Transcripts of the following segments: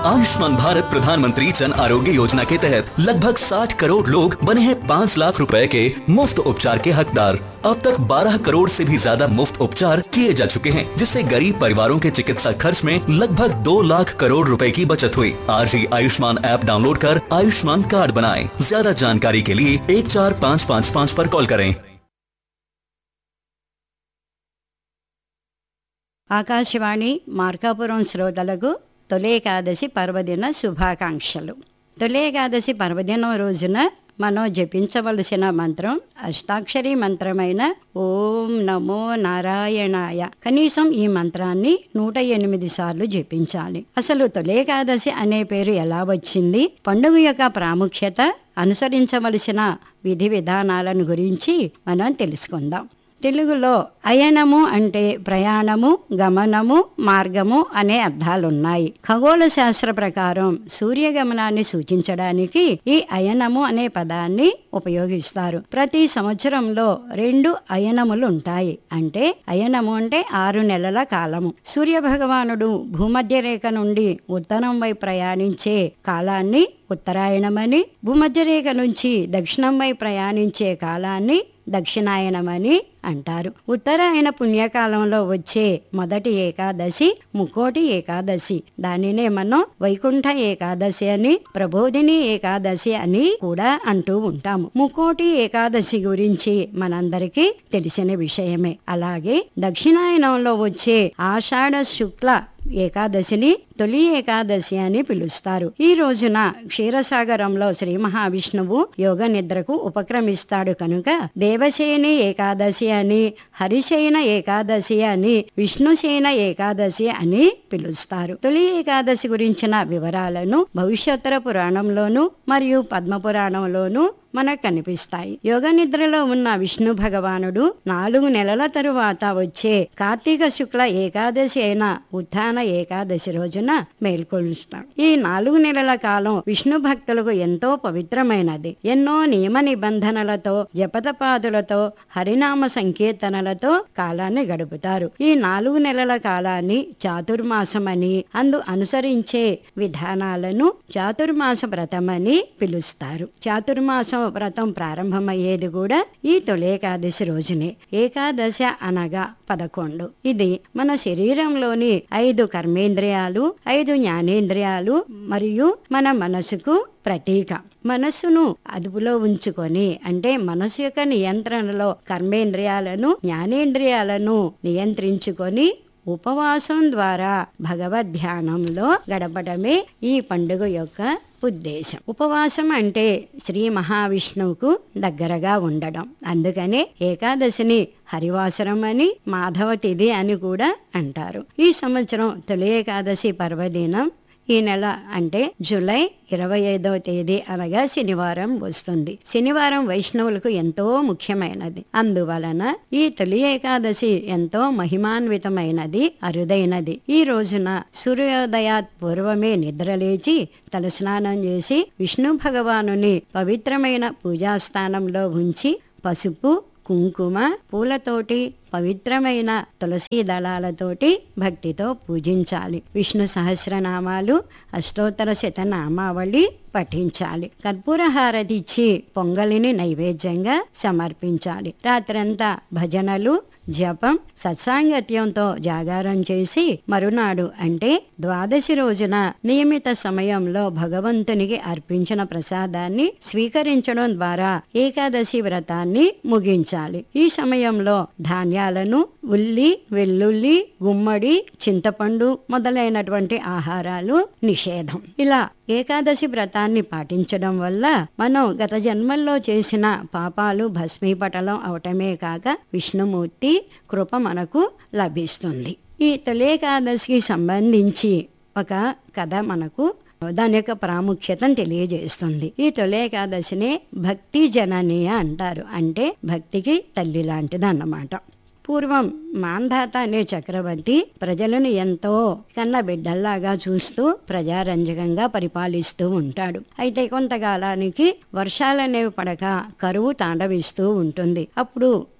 आयुष्मान भारत प्रधानमंत्री जन आरोग्य योजना के तहत लगभग 60 करोड़ लोग बने हैं 5 लाख रुपए के मुफ्त उपचार के हकदार अब तक 12 करोड़ से भी ज्यादा मुफ्त उपचार किए जा चुके हैं जिससे गरीब परिवारों के चिकित्सा खर्च में लगभग 2 लाख करोड़ रुपए की बचत हुई आज ही आयुष्मान ऐप डाउनलोड कर आयुष्मान कार्ड बनाएं ज्यादा जानकारी के लिए एक चार पाँच पाँच पाँच पर कॉल करें ఆకాశవాణి మార్కాపురం శ్రోతలకు తొలి ఏకాదశి పర్వదిన శుభాకాంక్షలు తొలి ఏకాదశి పర్వదినం రోజున మనం జపించవలసిన మంత్రం అష్టాక్షరి మంత్రమైన ఓం నమో నారాయణాయ కనీసం ఈ మంత్రాన్ని నూట ఎనిమిది సార్లు జపించాలి అసలు తొలి ఏకాదశి అనే పేరు ఎలా వచ్చింది పండుగ యొక్క ప్రాముఖ్యత అనుసరించవలసిన విధి విధానాలను గురించి మనం తెలుసుకుందాం తెలుగులో అయనము అంటే ప్రయాణము గమనము మార్గము అనే అర్థాలున్నాయి ఖగోళ శాస్త్ర ప్రకారం సూర్యగమనాన్ని సూచించడానికి ఈ అయనము అనే పదాన్ని ఉపయోగిస్తారు ప్రతి సంవత్సరంలో రెండు అయనములు ఉంటాయి అంటే అయనము అంటే ఆరు నెలల కాలము సూర్య భగవానుడు భూమధ్య రేఖ నుండి ఉత్తరం వైపు ప్రయాణించే కాలాన్ని ఉత్తరాయణమని భూమధ్య రేఖ నుంచి దక్షిణం వైపు ప్రయాణించే కాలాన్ని దక్షిణాయనమని అంటారు ఉత్తరాయణ పుణ్యకాలంలో వచ్చే మొదటి ఏకాదశి ముక్కోటి ఏకాదశి దానినే మనం వైకుంఠ ఏకాదశి అని ప్రబోధిని ఏకాదశి అని కూడా అంటూ ఉంటాము ముక్కోటి ఏకాదశి గురించి మనందరికీ తెలిసిన విషయమే అలాగే దక్షిణాయనంలో వచ్చే ఆషాఢ శుక్ల ఏకాదశిని తొలి ఏకాదశి అని పిలుస్తారు ఈ రోజున క్షీరసాగరంలో శ్రీ మహావిష్ణువు యోగ నిద్రకు ఉపక్రమిస్తాడు కనుక దేవసేని ఏకాదశి అని హరిశయన ఏకాదశి అని విష్ణుసేన ఏకాదశి అని పిలుస్తారు తొలి ఏకాదశి గురించిన వివరాలను భవిష్యోత్తర పురాణంలోను మరియు పద్మ పురాణంలోను మనకు కనిపిస్తాయి యోగ నిద్రలో ఉన్న విష్ణు భగవానుడు నాలుగు నెలల తరువాత వచ్చే కార్తీక శుక్ల ఏకాదశి అయిన ఉత్థాన ఏకాదశి రోజున మేల్కొలుస్తాడు ఈ నాలుగు నెలల కాలం విష్ణు భక్తులకు ఎంతో పవిత్రమైనది ఎన్నో నియమ నిబంధనలతో జపతపాదులతో హరినామ సంకీర్తనలతో కాలాన్ని గడుపుతారు ఈ నాలుగు నెలల కాలాన్ని చాతుర్మాసమని అందు అనుసరించే విధానాలను చాతుర్మాస వ్రతమని పిలుస్తారు చాతుర్మాసం వ్రతం ప్రారంభమయ్యేది కూడా ఈ తొలి ఏకాదశి రోజునే ఏకాదశ అనగా పదకొండు ఇది మన శరీరంలోని ఐదు కర్మేంద్రియాలు ఐదు జ్ఞానేంద్రియాలు మరియు మన మనసుకు ప్రతీక మనస్సును అదుపులో ఉంచుకొని అంటే మనసు యొక్క నియంత్రణలో కర్మేంద్రియాలను జ్ఞానేంద్రియాలను నియంత్రించుకొని ఉపవాసం ద్వారా భగవద్ ధ్యానంలో గడపడమే ఈ పండుగ యొక్క ఉద్దేశం ఉపవాసం అంటే శ్రీ మహావిష్ణువుకు దగ్గరగా ఉండడం అందుకనే ఏకాదశిని హరివాసరం అని మాధవ తిథి అని కూడా అంటారు ఈ సంవత్సరం తొలి ఏకాదశి పర్వదినం ఈ నెల అంటే జూలై ఇరవై ఐదవ తేదీ అనగా శనివారం వస్తుంది శనివారం వైష్ణవులకు ఎంతో ముఖ్యమైనది అందువలన ఈ తొలి ఏకాదశి ఎంతో మహిమాన్వితమైనది అరుదైనది ఈ రోజున సూర్యోదయాత్ పూర్వమే నిద్రలేచి తలస్నానం చేసి విష్ణు భగవానుని పవిత్రమైన పూజాస్థానంలో ఉంచి పసుపు కుంకుమ పూలతోటి పవిత్రమైన తులసి దళాలతోటి భక్తితో పూజించాలి విష్ణు సహస్రనామాలు అష్టోత్తర శతనామావళి పఠించాలి కర్పూర హారతి ఇచ్చి పొంగలిని నైవేద్యంగా సమర్పించాలి రాత్రంతా భజనలు జపం సత్సాంగత్యంతో జాగారం చేసి మరునాడు అంటే ద్వాదశి రోజున నియమిత సమయంలో భగవంతునికి అర్పించిన ప్రసాదాన్ని స్వీకరించడం ద్వారా ఏకాదశి వ్రతాన్ని ముగించాలి ఈ సమయంలో ధాన్యాలను ఉల్లి వెల్లుల్లి గుమ్మడి చింతపండు మొదలైనటువంటి ఆహారాలు నిషేధం ఇలా ఏకాదశి వ్రతాన్ని పాటించడం వల్ల మనం గత జన్మల్లో చేసిన పాపాలు భస్మీపటలం అవటమే కాక విష్ణుమూర్తి కృప మనకు లభిస్తుంది ఈ తొలేకాదశికి సంబంధించి ఒక కథ మనకు దాని యొక్క ప్రాముఖ్యతను తెలియజేస్తుంది ఈ తొలి ఏకాదశిని భక్తి జనని అంటారు అంటే భక్తికి తల్లి లాంటిది అన్నమాట పూర్వం మాంధాత అనే చక్రవర్తి ప్రజలను ఎంతో కన్న బిడ్డల్లాగా చూస్తూ ప్రజారంజకంగా పరిపాలిస్తూ ఉంటాడు అయితే కొంతకాలానికి వర్షాలనేవి పడక కరువు తాండవిస్తూ ఉంటుంది అప్పుడు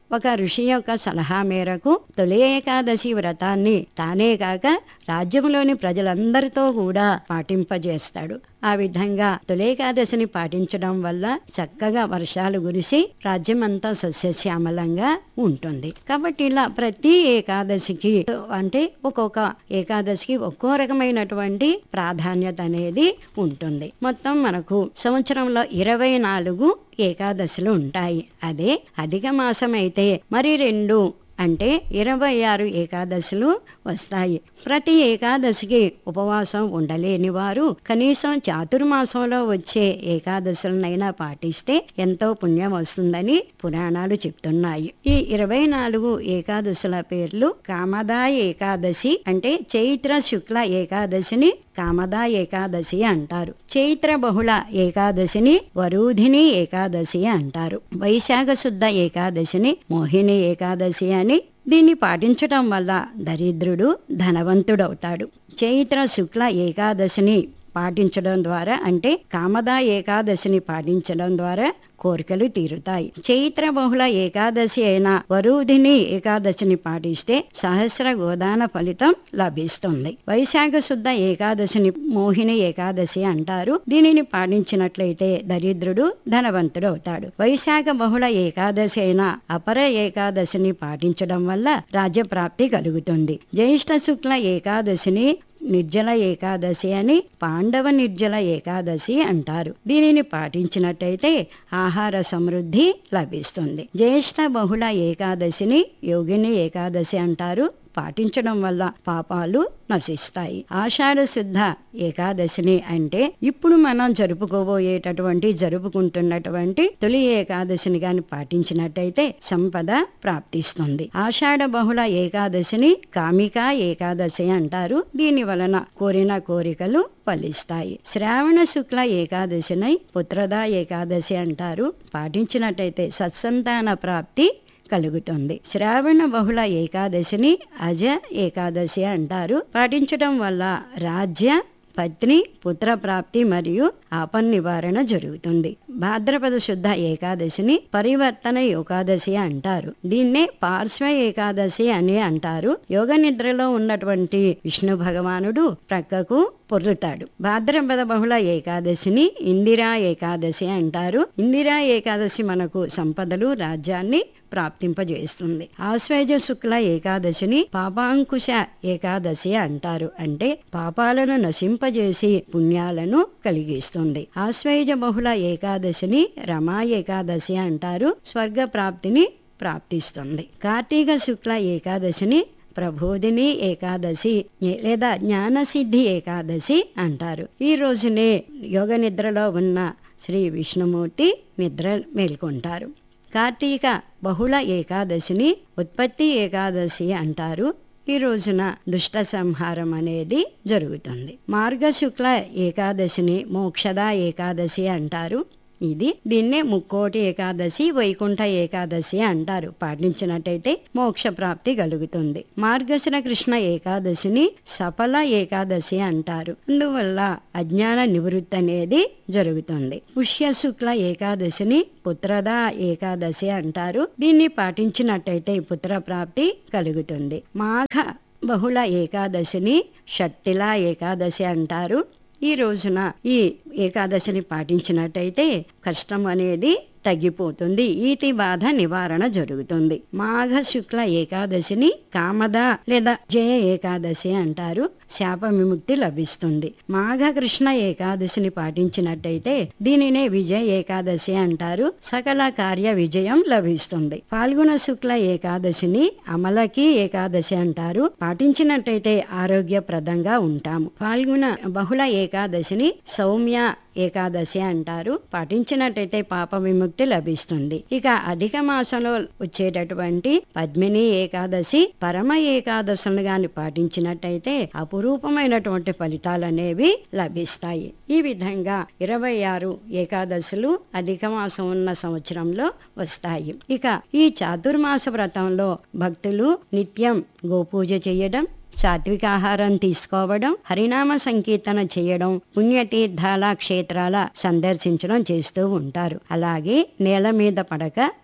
ఒక ఋషి యొక్క సలహా మేరకు తొలి ఏకాదశి వ్రతాన్ని తానే కాక రాజ్యంలోని ప్రజలందరితో కూడా పాటింపజేస్తాడు ఆ విధంగా తొలేకాదశిని పాటించడం వల్ల చక్కగా వర్షాలు కురిసి రాజ్యమంతా సస్యశ్యామలంగా ఉంటుంది కాబట్టి ఇలా ప్రతి ఏకాదశికి అంటే ఒక్కొక్క ఏకాదశికి ఒక్కో రకమైనటువంటి ప్రాధాన్యత అనేది ఉంటుంది మొత్తం మనకు సంవత్సరంలో ఇరవై నాలుగు ఏకాదశులు ఉంటాయి అదే అధిక మాసం అయితే మరి రెండు అంటే ఇరవై ఆరు ఏకాదశులు వస్తాయి ప్రతి ఏకాదశికి ఉపవాసం ఉండలేని వారు కనీసం చాతుర్మాసంలో వచ్చే ఏకాదశులనైనా పాటిస్తే ఎంతో పుణ్యం వస్తుందని పురాణాలు చెప్తున్నాయి ఈ ఇరవై నాలుగు ఏకాదశుల పేర్లు కామదా ఏకాదశి అంటే చైత్ర శుక్ల ఏకాదశిని కామదా ఏకాదశి అంటారు చైత్ర బహుళ ఏకాదశిని వరూధిని ఏకాదశి అంటారు వైశాఖ శుద్ధ ఏకాదశిని మోహిని ఏకాదశి అని దీన్ని పాటించటం వల్ల దరిద్రుడు ధనవంతుడవుతాడు చైత్ర శుక్ల ఏకాదశిని పాటించడం ద్వారా అంటే కామదా ఏకాదశిని పాటించడం ద్వారా కోరికలు తీరుతాయి చైత్ర బహుళ ఏకాదశి అయిన వరుధిని ఏకాదశిని పాటిస్తే సహస్ర గోదాన ఫలితం లభిస్తుంది వైశాఖ శుద్ధ ఏకాదశిని మోహిని ఏకాదశి అంటారు దీనిని పాటించినట్లయితే దరిద్రుడు ధనవంతుడు అవుతాడు వైశాఖ బహుళ ఏకాదశి అయిన అపర ఏకాదశిని పాటించడం వల్ల రాజ్యప్రాప్తి కలుగుతుంది జ్యేష్ఠ శుక్ల ఏకాదశిని నిర్జల ఏకాదశి అని పాండవ నిర్జల ఏకాదశి అంటారు దీనిని పాటించినట్టయితే ఆహార సమృద్ధి లభిస్తుంది జ్యేష్ఠ బహుళ ఏకాదశిని యోగిని ఏకాదశి అంటారు పాటించడం వల్ల పాపాలు నశిస్తాయి ఆషాఢ శుద్ధ ఏకాదశిని అంటే ఇప్పుడు మనం జరుపుకోబోయేటటువంటి జరుపుకుంటున్నటువంటి తొలి ఏకాదశిని గాని పాటించినట్టయితే సంపద ప్రాప్తిస్తుంది ఆషాఢ బహుళ ఏకాదశిని కామికా ఏకాదశి అంటారు దీని వలన కోరిన కోరికలు ఫలిస్తాయి శ్రావణ శుక్ల ఏకాదశినై పుత్రదా ఏకాదశి అంటారు పాటించినట్టయితే సత్సంతాన ప్రాప్తి కలుగుతుంది శ్రావణ బహుళ ఏకాదశిని అజ ఏకాదశి అంటారు పాటించడం వల్ల రాజ్య పత్ని పుత్ర ప్రాప్తి మరియు ఆపన్ నివారణ జరుగుతుంది భాద్రపద శుద్ధ ఏకాదశిని పరివర్తన ఏకాదశి అంటారు దీన్నే పార్శ్వ ఏకాదశి అని అంటారు యోగ నిద్రలో ఉన్నటువంటి విష్ణు భగవానుడు ప్రక్కకు పొర్లుతాడు భాద్రపద బహుళ ఏకాదశిని ఇందిరా ఏకాదశి అంటారు ఇందిరా ఏకాదశి మనకు సంపదలు రాజ్యాన్ని ప్రాప్తింపజేస్తుంది ఆశ్వేజ శుక్ల ఏకాదశిని పాపాంకుశ ఏకాదశి అంటారు అంటే పాపాలను నశింపజేసి పుణ్యాలను కలిగిస్తుంది ఆశ్వేజ బహుళ ఏకాదశిని రమా ఏకాదశి అంటారు స్వర్గ ప్రాప్తిని ప్రాప్తిస్తుంది కార్తీక శుక్ల ఏకాదశిని ప్రబోధిని ఏకాదశి లేదా జ్ఞానసిద్ధి ఏకాదశి అంటారు ఈ రోజునే యోగ నిద్రలో ఉన్న శ్రీ విష్ణుమూర్తి నిద్ర మేల్కొంటారు కార్తీక బహుళ ఏకాదశిని ఉత్పత్తి ఏకాదశి అంటారు ఈ రోజున దుష్ట సంహారం అనేది జరుగుతుంది మార్గశుక్ల ఏకాదశిని మోక్షద ఏకాదశి అంటారు ఇది దీన్నే ముక్కోటి ఏకాదశి వైకుంఠ ఏకాదశి అంటారు పాటించినట్టయితే మోక్ష ప్రాప్తి కలుగుతుంది మార్గశిర కృష్ణ ఏకాదశిని సఫల ఏకాదశి అంటారు అందువల్ల అజ్ఞాన నివృత్తి అనేది జరుగుతుంది పుష్య శుక్ల ఏకాదశిని పుత్రద ఏకాదశి అంటారు దీన్ని పాటించినట్టయితే పుత్ర ప్రాప్తి కలుగుతుంది మాఘ బహుళ ఏకాదశిని షట్టిల ఏకాదశి అంటారు ఈ రోజున ఈ ఏకాదశిని పాటించినట్టయితే కష్టం అనేది తగ్గిపోతుంది ఈతి బాధ నివారణ జరుగుతుంది మాఘ శుక్ల ఏకాదశిని కామద లేదా జయ ఏకాదశి అంటారు శాప విముక్తి లభిస్తుంది మాఘ కృష్ణ ఏకాదశిని పాటించినట్టయితే దీనినే విజయ ఏకాదశి అంటారు సకల కార్య విజయం లభిస్తుంది పాల్గొన శుక్ల ఏకాదశిని అమలకి ఏకాదశి అంటారు పాటించినట్టయితే ఆరోగ్యప్రదంగా ఉంటాము పాల్గొన బహుళ ఏకాదశిని సౌమ్య ఏకాదశి అంటారు పాటించినట్టయితే పాప విముక్తి లభిస్తుంది ఇక అధిక మాసంలో వచ్చేటటువంటి పద్మిని ఏకాదశి పరమ ఏకాదశులను గాని పాటించినట్టయితే అపురూపమైనటువంటి ఫలితాలు అనేవి లభిస్తాయి ఈ విధంగా ఇరవై ఆరు ఏకాదశులు అధిక మాసం ఉన్న సంవత్సరంలో వస్తాయి ఇక ఈ చాతుర్మాస వ్రతంలో భక్తులు నిత్యం గోపూజ చేయడం సాత్వికాహారం తీసుకోవడం హరినామ సంకీర్తన చేయడం పుణ్యతీర్థాల క్షేత్రాల సందర్శించడం చేస్తూ ఉంటారు అలాగే నేల మీద పడక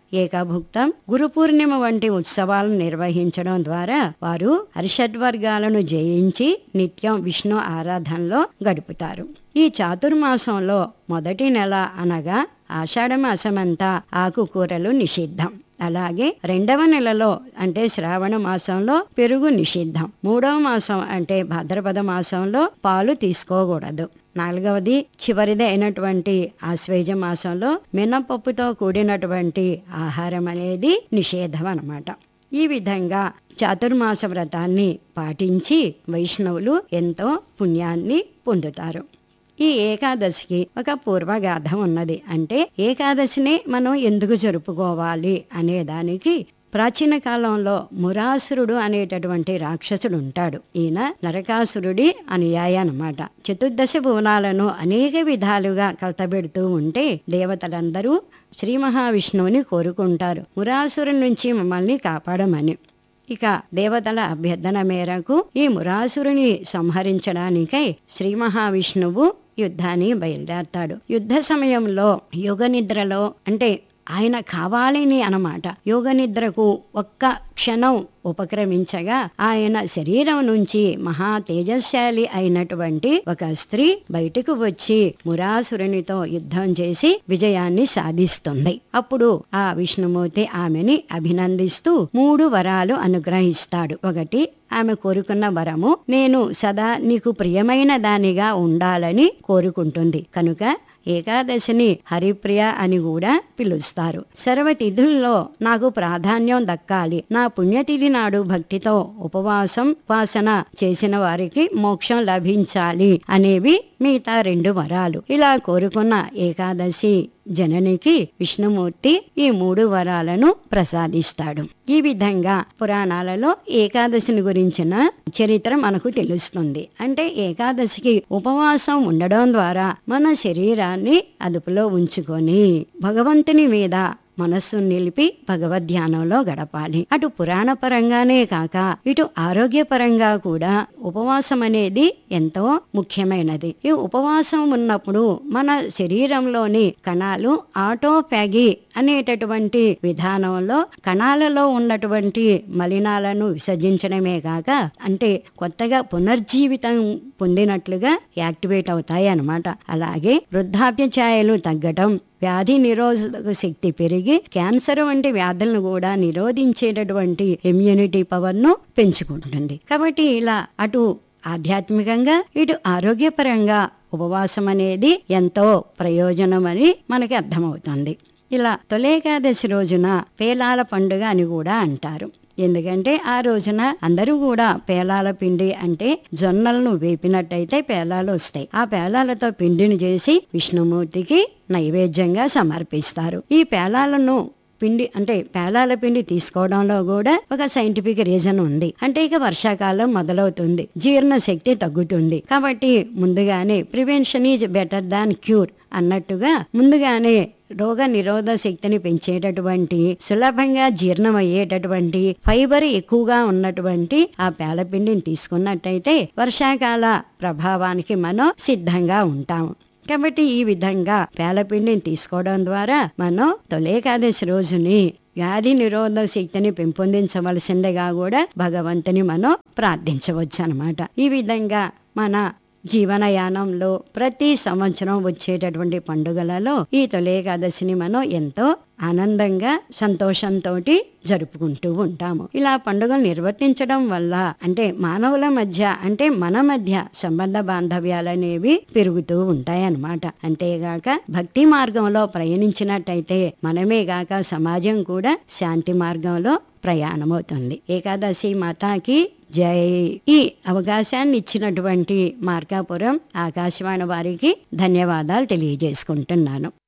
ఏకాభుక్తం గురు పూర్ణిమ వంటి ఉత్సవాలను నిర్వహించడం ద్వారా వారు హర్షడ్వర్గాలను జయించి నిత్యం విష్ణు ఆరాధనలో గడుపుతారు ఈ చాతుర్మాసంలో మొదటి నెల అనగా ఆషాఢ మాసమంతా ఆకుకూరలు నిషిద్ధం అలాగే రెండవ నెలలో అంటే శ్రావణ మాసంలో పెరుగు నిషిద్ధం మూడవ మాసం అంటే భాద్రపద మాసంలో పాలు తీసుకోకూడదు నాలుగవది చివరిది అయినటువంటి ఆశ్వేజ మాసంలో మినపప్పుతో కూడినటువంటి ఆహారం అనేది నిషేధం అన్నమాట ఈ విధంగా చాతుర్మాస వ్రతాన్ని పాటించి వైష్ణవులు ఎంతో పుణ్యాన్ని పొందుతారు ఈ ఏకాదశికి ఒక పూర్వగాథ ఉన్నది అంటే ఏకాదశిని మనం ఎందుకు జరుపుకోవాలి అనే దానికి ప్రాచీన కాలంలో మురాసురుడు అనేటటువంటి రాక్షసుడు ఉంటాడు ఈయన నరకాసురుడి అనుయాయి అనమాట చతుర్దశ భువనాలను అనేక విధాలుగా కలతబెడుతూ ఉంటే దేవతలందరూ శ్రీ మహావిష్ణువుని కోరుకుంటారు మురాసురుడి నుంచి మమ్మల్ని కాపాడమని ఇక దేవతల అభ్యర్థన మేరకు ఈ మురాసురుని సంహరించడానికై శ్రీ మహావిష్ణువు యుద్ధాన్ని బయలుదేరతాడు యుద్ధ సమయంలో యుగ నిద్రలో అంటే ఆయన కావాలని అనమాట యోగ నిద్రకు ఒక్క క్షణం ఉపక్రమించగా ఆయన శరీరం నుంచి మహా తేజశాలి అయినటువంటి ఒక స్త్రీ బయటకు వచ్చి మురాసురునితో యుద్ధం చేసి విజయాన్ని సాధిస్తుంది అప్పుడు ఆ విష్ణుమూర్తి ఆమెని అభినందిస్తూ మూడు వరాలు అనుగ్రహిస్తాడు ఒకటి ఆమె కోరుకున్న వరము నేను సదా నీకు ప్రియమైన దానిగా ఉండాలని కోరుకుంటుంది కనుక ఏకాదశిని హరిప్రియ అని కూడా పిలుస్తారు సర్వతిథుల్లో నాకు ప్రాధాన్యం దక్కాలి నా పుణ్యతిథి నాడు భక్తితో ఉపవాసం ఉపాసన చేసిన వారికి మోక్షం లభించాలి అనేవి మిగతా రెండు వరాలు ఇలా కోరుకున్న ఏకాదశి జననికి విష్ణుమూర్తి ఈ మూడు వరాలను ప్రసాదిస్తాడు ఈ విధంగా పురాణాలలో ఏకాదశిని గురించిన చరిత్ర మనకు తెలుస్తుంది అంటే ఏకాదశికి ఉపవాసం ఉండడం ద్వారా మన శరీరాన్ని అదుపులో ఉంచుకొని భగవంతుని మీద మనస్సు నిలిపి భగవద్ ధ్యానంలో గడపాలి అటు పురాణ పరంగానే కాక ఇటు ఆరోగ్యపరంగా కూడా ఉపవాసం అనేది ఎంతో ముఖ్యమైనది ఈ ఉపవాసం ఉన్నప్పుడు మన శరీరంలోని కణాలు ఆటోపాగి అనేటటువంటి విధానంలో కణాలలో ఉన్నటువంటి మలినాలను విసర్జించడమే కాక అంటే కొత్తగా పునర్జీవితం పొందినట్లుగా యాక్టివేట్ అవుతాయి అన్నమాట అలాగే వృద్ధాప్య ఛాయలు తగ్గటం వ్యాధి నిరోధక శక్తి పెరిగి క్యాన్సర్ వంటి వ్యాధులను కూడా నిరోధించేటటువంటి ఇమ్యూనిటీ పవర్ను పెంచుకుంటుంది కాబట్టి ఇలా అటు ఆధ్యాత్మికంగా ఇటు ఆరోగ్యపరంగా ఉపవాసం అనేది ఎంతో ప్రయోజనమని మనకి అర్థమవుతుంది ఇలా తొలేకాదశి రోజున పేలాల పండుగ అని కూడా అంటారు ఎందుకంటే ఆ రోజున అందరూ కూడా పేలాల పిండి అంటే జొన్నలను వేపినట్టయితే పేలాలు వస్తాయి ఆ పేలాలతో పిండిని చేసి విష్ణుమూర్తికి నైవేద్యంగా సమర్పిస్తారు ఈ పేలాలను పిండి అంటే పేలాల పిండి తీసుకోవడంలో కూడా ఒక సైంటిఫిక్ రీజన్ ఉంది అంటే ఇక వర్షాకాలం మొదలవుతుంది జీర్ణ శక్తి తగ్గుతుంది కాబట్టి ముందుగానే prevention is better than cure అన్నట్టుగా ముందుగానే రోగ నిరోధ శక్తిని పెంచేటటువంటి సులభంగా జీర్ణమయ్యేటటువంటి ఫైబర్ ఎక్కువగా ఉన్నటువంటి ఆ పేలపిండిని తీసుకున్నట్టయితే వర్షాకాల ప్రభావానికి మనం సిద్ధంగా ఉంటాము కాబట్టి ఈ విధంగా పేలపిండిని తీసుకోవడం ద్వారా మనం తొలేకాదశి రోజుని వ్యాధి నిరోధక శక్తిని పెంపొందించవలసిందిగా కూడా భగవంతుని మనం ప్రార్థించవచ్చు అనమాట ఈ విధంగా మన జీవనయానంలో ప్రతి సంవత్సరం వచ్చేటటువంటి పండుగలలో ఈ తొలి ఏకాదశిని మనం ఎంతో ఆనందంగా సంతోషంతో జరుపుకుంటూ ఉంటాము ఇలా పండుగలు నిర్వర్తించడం వల్ల అంటే మానవుల మధ్య అంటే మన మధ్య సంబంధ బాంధవ్యాలు అనేవి పెరుగుతూ ఉంటాయి అన్నమాట అంతేగాక భక్తి మార్గంలో ప్రయాణించినట్టయితే మనమే గాక సమాజం కూడా శాంతి మార్గంలో ప్రయాణమవుతుంది ఏకాదశి మాతాకి జై ఈ అవకాశాన్ని ఇచ్చినటువంటి మార్కాపురం ఆకాశవాణి వారికి ధన్యవాదాలు తెలియజేసుకుంటున్నాను